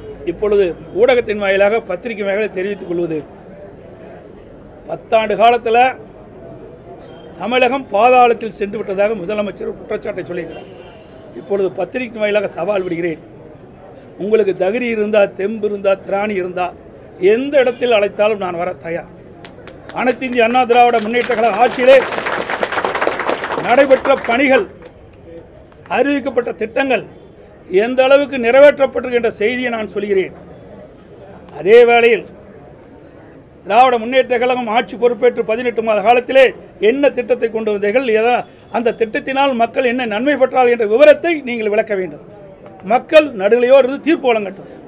இப்பொழுது ஊடகத்தின் வாயிலாக பத்திரிகை வாயிலாக தெரிவித்துக் கொள்வது பத்தாண்டு காலத்தில் தமிழகம் பாதாளத்தில் சென்று விட்டதாக முதலமைச்சர் ஒரு குற்றச்சாட்டை சொல்லியிருக்கிறார் இப்பொழுது பத்திரிகை வாயிலாக சவால் விடுகிறேன் உங்களுக்கு தகுதி இருந்தால் தெம்பு இருந்தால் திராணி இருந்தால் எந்த இடத்தில் அழைத்தாலும் நான் வர தயார் அனைத்து இந்திய அண்ணா திராவிட முன்னேற்ற கழக ஆட்சியிலே நடைபெற்ற பணிகள் அறிவிக்கப்பட்ட திட்டங்கள் எந்த அளவுக்கு நிறைவேற்றப்பட்டிருக்கின்ற செய்தியை நான் சொல்கிறேன் அதே வேளையில் திராவிட முன்னேற்ற கழகம் ஆட்சி பொறுப்பேற்று பதினெட்டு மாத காலத்திலே என்ன திட்டத்தை கொண்டு வந்தீர்கள் எதா அந்த திட்டத்தினால் மக்கள் என்ன நன்மை பெற்றார்கள் என்ற விவரத்தை நீங்கள் விளக்க வேண்டும் மக்கள் நடுநிலையோடு இருந்து தீர்ப்பு வழங்கட்டும்